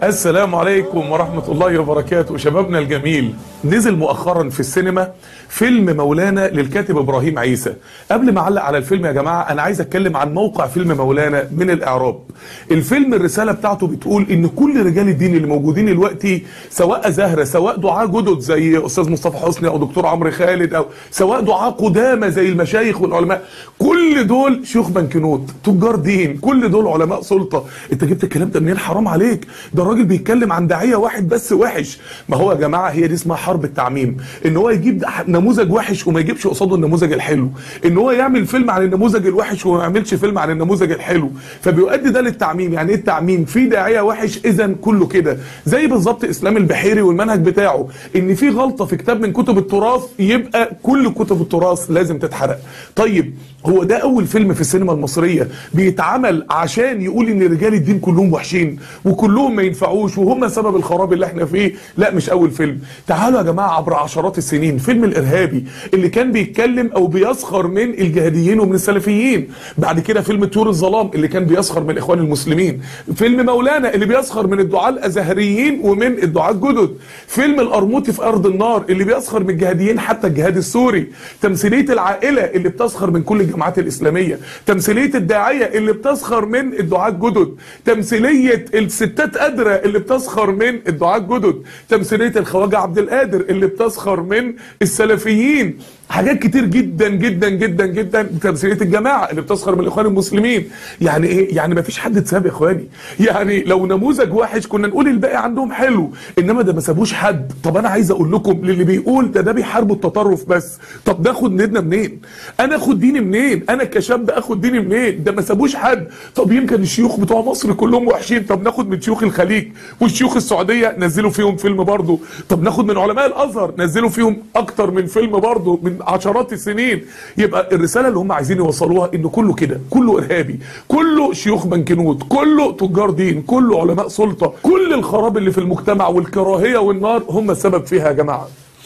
السلام عليكم ورحمة الله وبركاته شبابنا الجميل نزل مؤخرا في السينما فيلم مولانا للكاتب ابراهيم عيسى قبل ما اعلق على الفيلم يا جماعة انا عايز اتكلم عن موقع فيلم مولانا من الاعراب الفيلم الرسالة بتاعته بتقول ان كل رجال الدين اللي موجودين دلوقتي سواء زهرة سواء دعاة جدد زي استاذ مصطفى حسني او دكتور عمرو خالد او سواء دعاة قدامى زي المشايخ والعلماء كل دول شيوخ بنكنوت تجار دين كل دول علماء سلطة انت جبت الكلام ده منين حرام عليك ده الراجل بيتكلم عن داعيه واحد بس وحش ما هو يا جماعه هي دي اسمها حرب التعميم ان هو يجيب نموذج وحش وما يجيبش قصاده النموذج الحلو ان هو يعمل فيلم عن النموذج الوحش وما يعملش فيلم عن النموذج الحلو فبيؤدي ده للتعميم يعني ايه التعميم في داعيه وحش اذا كله كده زي بالظبط اسلام البحيري والمنهج بتاعه ان في غلطه في كتاب من كتب التراث يبقى كل كتب التراث لازم تتحرق طيب هو ده اول فيلم في السينما المصريه بيتعمل عشان يقول ان رجال الدين كلهم وحشين وكلهم ما ينفعوش وهم سبب الخراب اللي احنا فيه لا مش اول فيلم تعالوا يا جماعه عبر عشرات السنين فيلم الارهابي اللي كان بيتكلم او بيسخر من الجهاديين ومن السلفيين بعد كده فيلم طيور الظلام اللي كان بيسخر من الاخوان المسلمين فيلم مولانا اللي بيسخر من الدعاة الازهريين ومن الدعاة الجدد فيلم القرموطي في ارض النار اللي بيسخر من الجهاديين حتى الجهاد السوري تمثيليه العائله اللي بتسخر من كل الجماعات الاسلاميه تمثيليه الداعيه اللي بتسخر من الدعاة الجدد تمثيليه الستات قادره اللي بتسخر من الدعاة الجدد تمثيليه الخواجه عبد القادر اللي بتسخر من السلفيين حاجات كتير جدا جدا جدا جدا تمثيليه الجماعه اللي بتسخر من الاخوان المسلمين يعني ايه يعني ما فيش حد اتساب يا اخواني يعني لو نموذج وحش كنا نقول الباقي عندهم حلو انما ده ما سابوش حد طب انا عايز اقول لكم للي بيقول ده ده بيحاربوا التطرف بس طب ناخد ديننا منين انا اخد ديني منين انا كشاب اخد ديني منين ده ما سابوش حد طب يمكن الشيوخ بتوع مصر كلهم وحشين طب ناخد من شيوخ الخليج والشيوخ السعوديه نزلوا فيهم فيلم برضه طب ناخد من علماء الازهر نزلوا فيهم اكتر من فيلم برضه من عشرات السنين يبقى الرساله اللي هم عايزين يوصلوها ان كله كده كله ارهابي كله شيوخ بنكنوت كله تجار دين كله علماء سلطه كل الخراب اللي في المجتمع والكراهيه والنار هم السبب فيها يا جماعه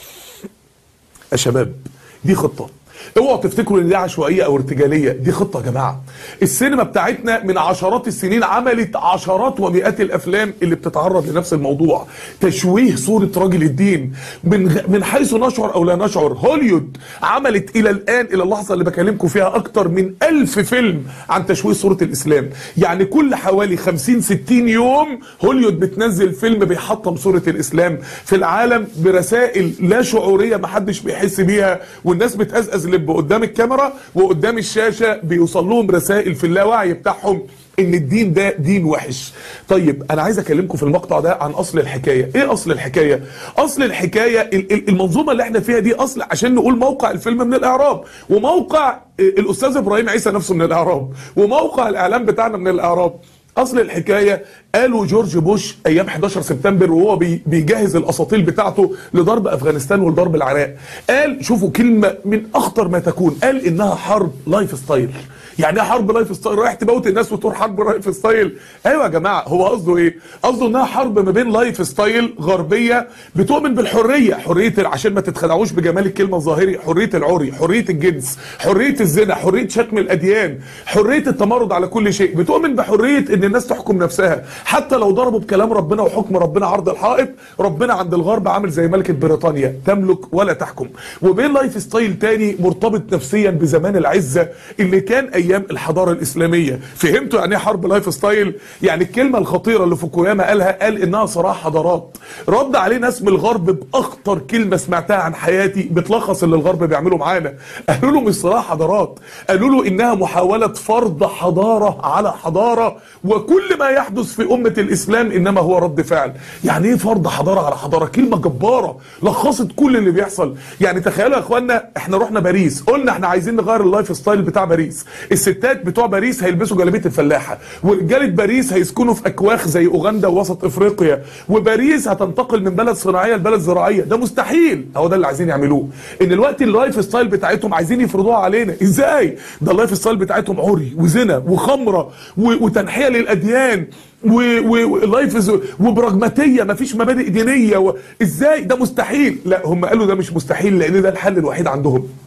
يا شباب دي خطه اوعوا تفتكروا ان دي عشوائيه او ارتجاليه دي خطه يا جماعه السينما بتاعتنا من عشرات السنين عملت عشرات ومئات الافلام اللي بتتعرض لنفس الموضوع تشويه صوره راجل الدين من غ... من حيث نشعر او لا نشعر هوليود عملت الى الان الى اللحظه اللي بكلمكم فيها اكتر من ألف فيلم عن تشويه صوره الاسلام يعني كل حوالي 50 60 يوم هوليود بتنزل فيلم بيحطم صوره الاسلام في العالم برسائل لا شعوريه محدش بيحس بيها والناس بتأزأز لب قدام الكاميرا وقدام الشاشه بيوصل لهم رسائل في اللاوعي بتاعهم ان الدين ده دين وحش طيب انا عايز اكلمكم في المقطع ده عن اصل الحكايه ايه اصل الحكايه اصل الحكايه المنظومه اللي احنا فيها دي اصل عشان نقول موقع الفيلم من الاعراب وموقع الاستاذ ابراهيم عيسى نفسه من الاعراب وموقع الاعلام بتاعنا من الاعراب اصل الحكايه قالوا جورج بوش ايام 11 سبتمبر وهو بيجهز الاساطيل بتاعته لضرب افغانستان ولضرب العراق قال شوفوا كلمه من اخطر ما تكون قال انها حرب لايف ستايل يعني ايه حرب لايف ستايل رايح تموت الناس وتروح حرب لايف ستايل ايوه يا جماعه هو قصده ايه قصده انها حرب ما بين لايف ستايل غربيه بتؤمن بالحريه حريه عشان ما تتخدعوش بجمال الكلمه الظاهري حريه العري حريه الجنس حريه الزنا حريه شتم الاديان حريه التمرد على كل شيء بتؤمن بحريه ان الناس تحكم نفسها حتى لو ضربوا بكلام ربنا وحكم ربنا عرض الحائط ربنا عند الغرب عامل زي ملكه بريطانيا تملك ولا تحكم وبين لايف ستايل تاني مرتبط نفسيا بزمان العزه اللي كان ايام الحضاره الاسلاميه فهمتوا يعني ايه حرب لايف ستايل يعني الكلمه الخطيره اللي فوكوياما قالها قال انها صراع حضارات رد عليه ناس من الغرب باخطر كلمه سمعتها عن حياتي بتلخص اللي الغرب بيعملوا معانا قالوا له مش صراع حضارات قالوا له انها محاوله فرض حضاره على حضاره وكل ما يحدث في امه الاسلام انما هو رد فعل يعني ايه فرض حضاره على حضاره كلمه جباره لخصت كل اللي بيحصل يعني تخيلوا يا اخوانا احنا رحنا باريس قلنا احنا عايزين نغير اللايف ستايل بتاع باريس الستات بتوع باريس هيلبسوا جلابيه الفلاحه ورجاله باريس هيسكنوا في اكواخ زي اوغندا ووسط افريقيا وباريس هتنتقل من بلد صناعيه لبلد زراعيه ده مستحيل هو ده اللي عايزين يعملوه ان الوقت اللايف ستايل بتاعتهم عايزين يفرضوها علينا ازاي ده اللايف ستايل بتاعتهم عري وزنا وخمره وتنحيه للاديان ولايف وبراجماتيه مفيش مبادئ دينيه و... ازاي ده مستحيل لا هم قالوا ده مش مستحيل لان ده الحل الوحيد عندهم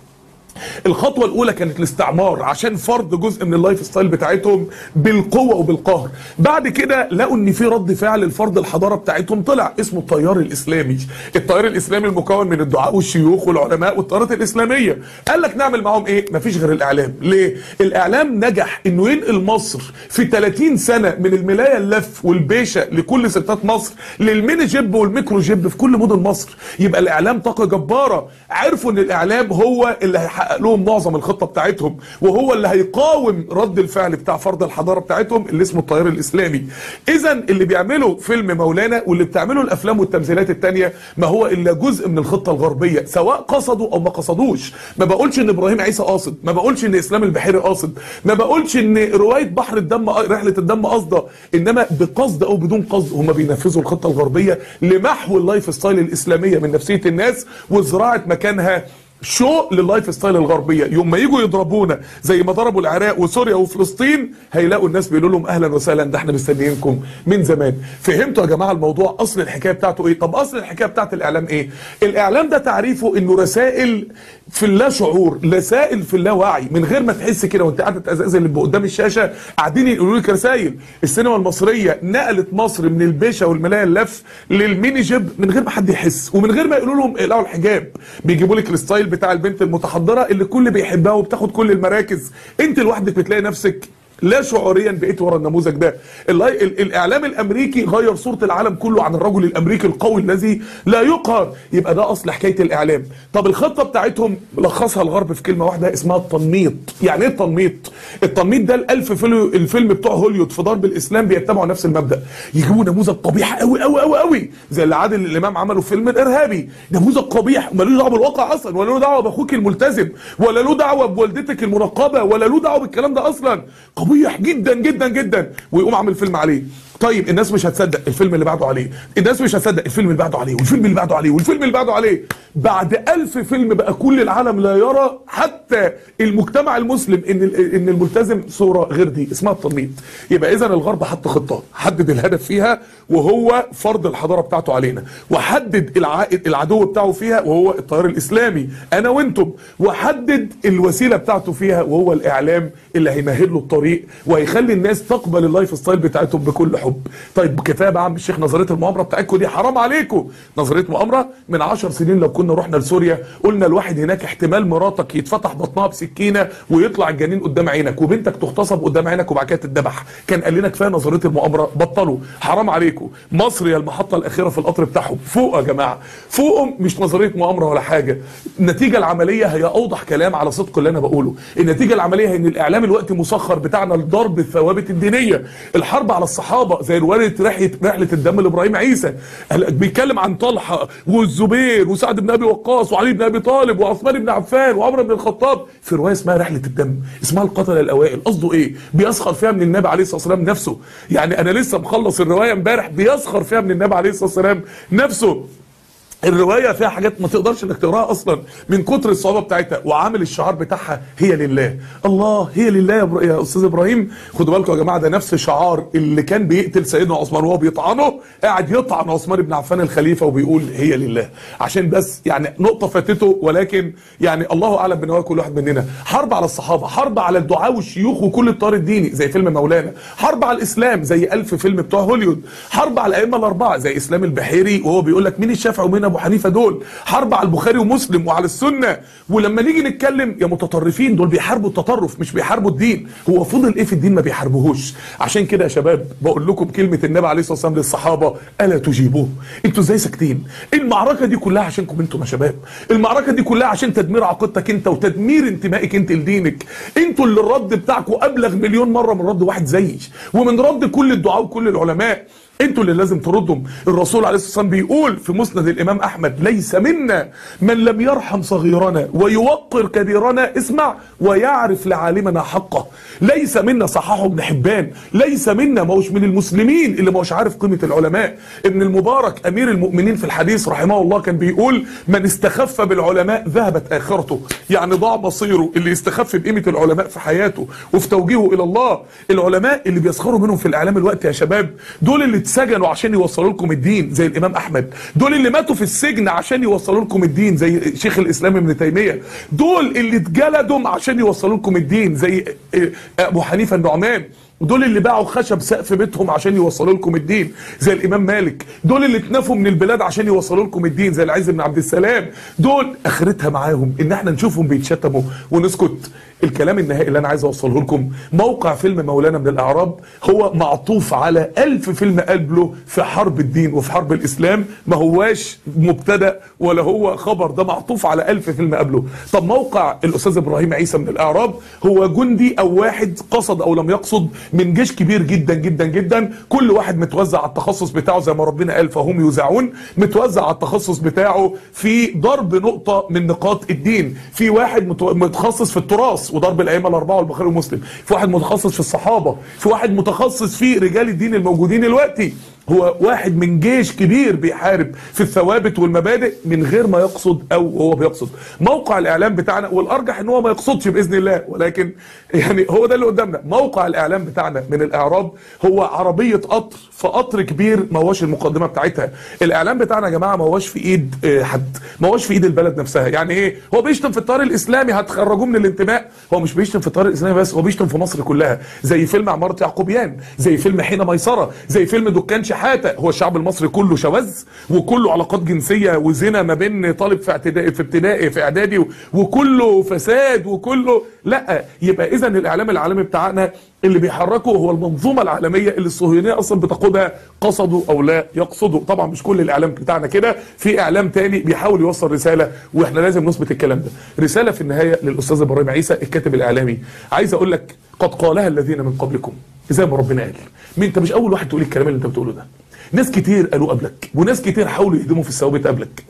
الخطوه الاولى كانت الاستعمار عشان فرض جزء من اللايف ستايل بتاعتهم بالقوه وبالقهر بعد كده لقوا ان في رد فعل لفرض الحضاره بتاعتهم طلع اسمه التيار الاسلامي التيار الاسلامي المكون من الدعاء والشيوخ والعلماء والتيارات الاسلاميه قال لك نعمل معاهم ايه مفيش غير الاعلام ليه الاعلام نجح انه ينقل مصر في 30 سنه من الملايه اللف والبيشه لكل ستات مصر للميني جيب والميكرو جيب في كل مدن مصر يبقى الاعلام طاقه جباره عرفوا ان الاعلام هو اللي هيحقق لهم معظم الخطه بتاعتهم وهو اللي هيقاوم رد الفعل بتاع فرض الحضاره بتاعتهم اللي اسمه التيار الاسلامي اذا اللي بيعمله فيلم مولانا واللي بتعمله الافلام والتمثيلات التانية ما هو الا جزء من الخطه الغربيه سواء قصدوا او ما قصدوش ما بقولش ان ابراهيم عيسى قاصد ما بقولش ان اسلام البحيري قاصد ما بقولش ان روايه بحر الدم رحله الدم قاصده انما بقصد او بدون قصد هم بينفذوا الخطه الغربيه لمحو اللايف ستايل الاسلاميه من نفسيه الناس وزراعه مكانها شو لللايف ستايل الغربيه يوم ما يجوا يضربونا زي ما ضربوا العراق وسوريا وفلسطين هيلاقوا الناس بيقولوا لهم اهلا وسهلا ده احنا مستنيينكم من زمان فهمتوا يا جماعه الموضوع اصل الحكايه بتاعته ايه طب اصل الحكايه بتاعت الاعلام ايه الاعلام ده تعريفه انه رسائل في اللا شعور رسائل في اللاوعي من غير ما تحس كده وانت قاعد تتزلزل اللي قدام الشاشه قاعدين يقولوا لك رسائل السينما المصريه نقلت مصر من البيشه والملايه اللف للميني جيب من غير ما حد يحس ومن غير ما يقولوا لهم اقلعوا الحجاب بيجيبوا لك الستايل بتاع البنت المتحضره اللي الكل بيحبها وبتاخد كل المراكز انت لوحدك بتلاقي نفسك لا شعوريا بقيت ورا النموذج ده اللاي- ال- الاعلام الامريكي غير صوره العالم كله عن الرجل الامريكي القوي الذي لا يقهر يبقى ده اصل حكايه الاعلام طب الخطه بتاعتهم لخصها الغرب في كلمه واحده اسمها التنميط يعني ايه التنميط التنميط ده الالف فيلم الفيلم بتوع هوليوود في ضرب الاسلام بيتبعوا نفس المبدا يجيبوا نموذج قبيح قوي قوي قوي قوي زي اللي عادل الامام عمله في فيلم الارهابي نموذج قبيح ملوش دعوه بالواقع اصلا ولا له دعوه باخوك الملتزم ولا له دعوه بوالدتك المنقبه ولا له دعوه بالكلام ده اصلا قبيح جدا جدا جدا ويقوم عامل فيلم عليه طيب الناس مش هتصدق الفيلم اللي بعده عليه الناس مش هتصدق الفيلم اللي بعده عليه والفيلم اللي بعده عليه والفيلم اللي بعده عليه بعد ألف فيلم بقى كل العالم لا يرى حتى المجتمع المسلم ان ال- ان الملتزم صوره غير دي اسمها التنميط يبقى اذا الغرب حط خطه حدد الهدف فيها وهو فرض الحضاره بتاعته علينا وحدد العائد العدو بتاعه فيها وهو التيار الاسلامي انا وانتم وحدد الوسيله بتاعته فيها وهو الاعلام اللي هيمهد له الطريق وهيخلي الناس تقبل اللايف ستايل بتاعتهم بكل حب طيب كفايه بقى يا عم الشيخ نظريه المؤامره بتاعتكم دي حرام عليكم نظريه مؤامره من عشر سنين لو كنا رحنا لسوريا قلنا الواحد هناك احتمال مراتك يتفتح بطنها بسكينه ويطلع الجنين قدام عينك وبنتك تغتصب قدام عينك وبعد كده تتذبح كان قال لنا كفايه نظريه المؤامره بطلوا حرام عليكم مصر هي المحطه الاخيره في القطر بتاعهم فوق يا جماعه فوقهم مش نظريه مؤامره ولا حاجه النتيجه العمليه هي اوضح كلام على صدق اللي انا بقوله النتيجه العمليه هي ان الاعلام الوقت مسخر بتاعنا لضرب الثوابت الدينيه الحرب على الصحابه زي روايه رحله رحله الدم لابراهيم عيسى قال- بيتكلم عن طلحه والزبير وسعد بن ابي وقاص وعلي بن ابي طالب وعثمان بن عفان وعمر بن الخطاب في روايه اسمها رحله الدم اسمها القتله الاوائل قصده ايه بيسخر فيها من النبي عليه الصلاه والسلام نفسه يعني انا لسه مخلص الروايه امبارح بيسخر فيها من النبي عليه الصلاه والسلام نفسه الروايه فيها حاجات ما تقدرش انك تقراها اصلا من كتر الصعوبه بتاعتها وعامل الشعار بتاعها هي لله الله هي لله يا, إبرا- يا استاذ ابراهيم خدوا بالكم يا جماعه ده نفس شعار اللي كان بيقتل سيدنا عثمان وهو بيطعنه قاعد يطعن عثمان بن عفان الخليفه وبيقول هي لله عشان بس يعني نقطه فاتته ولكن يعني الله اعلم بنوايا كل واحد مننا حرب على الصحابه حرب على الدعاء والشيوخ وكل الطار الديني زي فيلم مولانا حرب على الاسلام زي ألف فيلم بتوع هوليوود حرب على الائمه الاربعه زي اسلام البحيري وهو بيقول لك مين الشافعي ومين ابو حنيفه دول حرب على البخاري ومسلم وعلى السنه ولما نيجي نتكلم يا متطرفين دول بيحاربوا التطرف مش بيحاربوا الدين هو فضل ايه في الدين ما بيحاربوهوش عشان كده يا شباب بقول لكم كلمه النبي عليه الصلاه والسلام للصحابه الا تجيبوه انتوا ازاي ساكتين المعركه دي كلها عشانكم انتوا يا شباب المعركه دي كلها عشان تدمير عقيدتك انت وتدمير انتمائك انت لدينك انتوا اللي الرد بتاعكم ابلغ مليون مره من رد واحد زيي ومن رد كل الدعاء وكل العلماء انتوا اللي لازم تردهم الرسول عليه الصلاه والسلام بيقول في مسند الامام احمد ليس منا من لم يرحم صغيرنا ويوقر كبيرنا اسمع ويعرف لعالمنا حقه ليس منا صححه ابن حبان ليس منا ما هوش من المسلمين اللي ما هوش عارف قيمه العلماء ابن المبارك امير المؤمنين في الحديث رحمه الله كان بيقول من استخف بالعلماء ذهبت اخرته يعني ضاع مصيره اللي يستخف بقيمه العلماء في حياته وفي توجيهه الى الله العلماء اللي بيسخروا منهم في الاعلام الوقت يا شباب دول اللي اتسجنوا عشان يوصلوا لكم الدين زي الامام احمد دول اللي ماتوا في السجن عشان يوصلوا لكم الدين زي شيخ الاسلام ابن تيميه دول اللي اتجلدوا عشان يوصلوا لكم الدين زي ابو حنيفه النعمان دول اللي باعوا خشب سقف بيتهم عشان يوصلوا لكم الدين زي الامام مالك دول اللي اتنفوا من البلاد عشان يوصلوا لكم الدين زي العز بن عبد السلام دول اخرتها معاهم ان احنا نشوفهم بيتشتموا ونسكت الكلام النهائي اللي انا عايز اوصله لكم موقع فيلم مولانا من الاعراب هو معطوف على ألف فيلم قبله في حرب الدين وفي حرب الاسلام ما هواش مبتدا ولا هو خبر ده معطوف على ألف فيلم قبله طب موقع الاستاذ ابراهيم عيسى من الاعراب هو جندي او واحد قصد او لم يقصد من جيش كبير جدا جدا جدا كل واحد متوزع على التخصص بتاعه زي ما ربنا قال فهم يوزعون متوزع على التخصص بتاعه في ضرب نقطه من نقاط الدين في واحد متخصص في التراث وضرب الائمه الاربعه والبخاري ومسلم في واحد متخصص في الصحابه في واحد متخصص في رجال الدين الموجودين دلوقتي هو واحد من جيش كبير بيحارب في الثوابت والمبادئ من غير ما يقصد او هو بيقصد موقع الاعلام بتاعنا والارجح ان هو ما يقصدش باذن الله ولكن يعني هو ده اللي قدامنا موقع الاعلام بتاعنا من الاعراب هو عربيه قطر في قطر كبير ما هوش المقدمه بتاعتها الاعلام بتاعنا يا جماعه ما هوش في ايد حد ما هوش في ايد البلد نفسها يعني ايه هو بيشتم في الطار الاسلامي هتخرجوه من الانتماء هو مش بيشتم في الطار الاسلامي بس هو بيشتم في مصر كلها زي فيلم عماره يعقوبيان زي فيلم حين ميسره زي فيلم دكان شحاته هو الشعب المصري كله شواذ وكله علاقات جنسيه وزنا ما بين طالب في اعتدائي في ابتدائي في اعدادي وكله فساد وكله لا يبقى اذا الاعلام العالمي بتاعنا اللي بيحركه هو المنظومه العالميه اللي الصهيونيه اصلا بتقودها قصدوا او لا يقصدوا طبعا مش كل الاعلام بتاعنا كده في اعلام تاني بيحاول يوصل رساله واحنا لازم نثبت الكلام ده رساله في النهايه للاستاذ ابراهيم عيسى الكاتب الاعلامي عايز اقول لك قد قالها الذين من قبلكم زي ما ربنا قال مين انت مش اول واحد تقول الكلام اللي انت بتقوله ده ناس كتير قالوا قبلك وناس كتير حاولوا يهدموا في الثوابت قبلك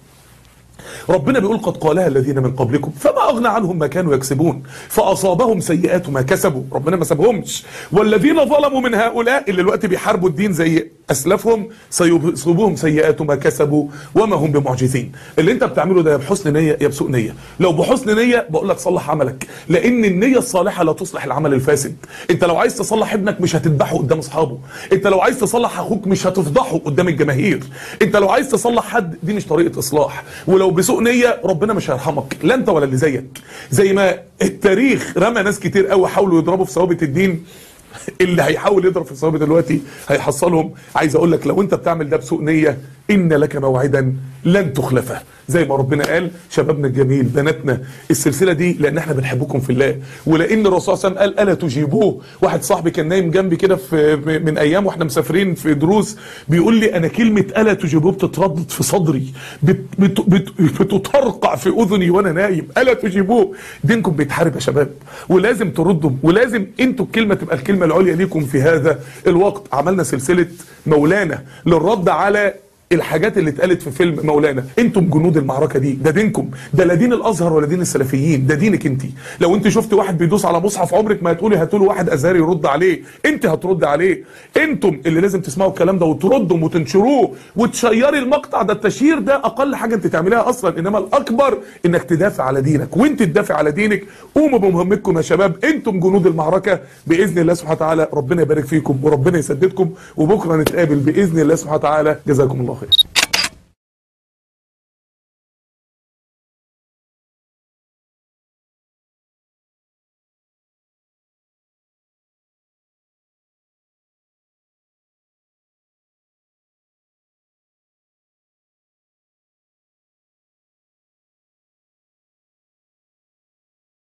ربنا بيقول قد قالها الذين من قبلكم فما اغنى عنهم ما كانوا يكسبون فاصابهم سيئات ما كسبوا ربنا ما سابهمش والذين ظلموا من هؤلاء اللي الوقت بيحاربوا الدين زي اسلافهم سيصيبهم سيئات ما كسبوا وما هم بمعجزين اللي انت بتعمله ده يا بحسن نيه يا بسوء نيه لو بحسن نيه بقول لك صلح عملك لان النيه الصالحه لا تصلح العمل الفاسد انت لو عايز تصلح ابنك مش هتذبحه قدام اصحابه انت لو عايز تصلح اخوك مش هتفضحه قدام الجماهير انت لو عايز تصلح حد دي مش طريقه اصلاح ولو بسوء نيه ربنا مش هيرحمك لا انت ولا اللي زيك زي ما التاريخ رمى ناس كتير قوي حاولوا يضربوا في ثوابت الدين اللي هيحاول يضرب في الثوابت دلوقتي هيحصلهم عايز اقول لك لو انت بتعمل ده بسوء نيه ان لك موعدا لن تخلفه زي ما ربنا قال شبابنا الجميل بناتنا السلسله دي لان احنا بنحبكم في الله ولان الرسول صلى الله عليه وسلم قال الا تجيبوه واحد صاحبي كان نايم جنبي كده في من ايام واحنا مسافرين في دروس بيقول لي انا كلمه الا تجيبوه بتتردد في صدري بت بت بت بتطرقع في اذني وانا نايم الا تجيبوه دينكم بيتحارب يا شباب ولازم تردوا ولازم انتوا الكلمه تبقى الكلمه العليا ليكم في هذا الوقت عملنا سلسله مولانا للرد على الحاجات اللي اتقالت في فيلم مولانا انتم جنود المعركه دي ده دينكم ده لا دين الازهر ولا دين السلفيين ده دينك انت لو انت شفت واحد بيدوس على مصحف عمرك ما هتقولي هاتوا له واحد ازهري يرد عليه انت هترد عليه انتم اللي لازم تسمعوا الكلام ده وتردوا وتنشروه وتشيري المقطع ده التشهير ده اقل حاجه انت تعمليها اصلا انما الاكبر انك تدافع على دينك وانت تدافع على دينك قوموا بمهمتكم يا شباب انتم جنود المعركه باذن الله سبحانه وتعالى ربنا يبارك فيكم وربنا يسددكم وبكره نتقابل باذن الله سبحانه وتعالى جزاكم الله خير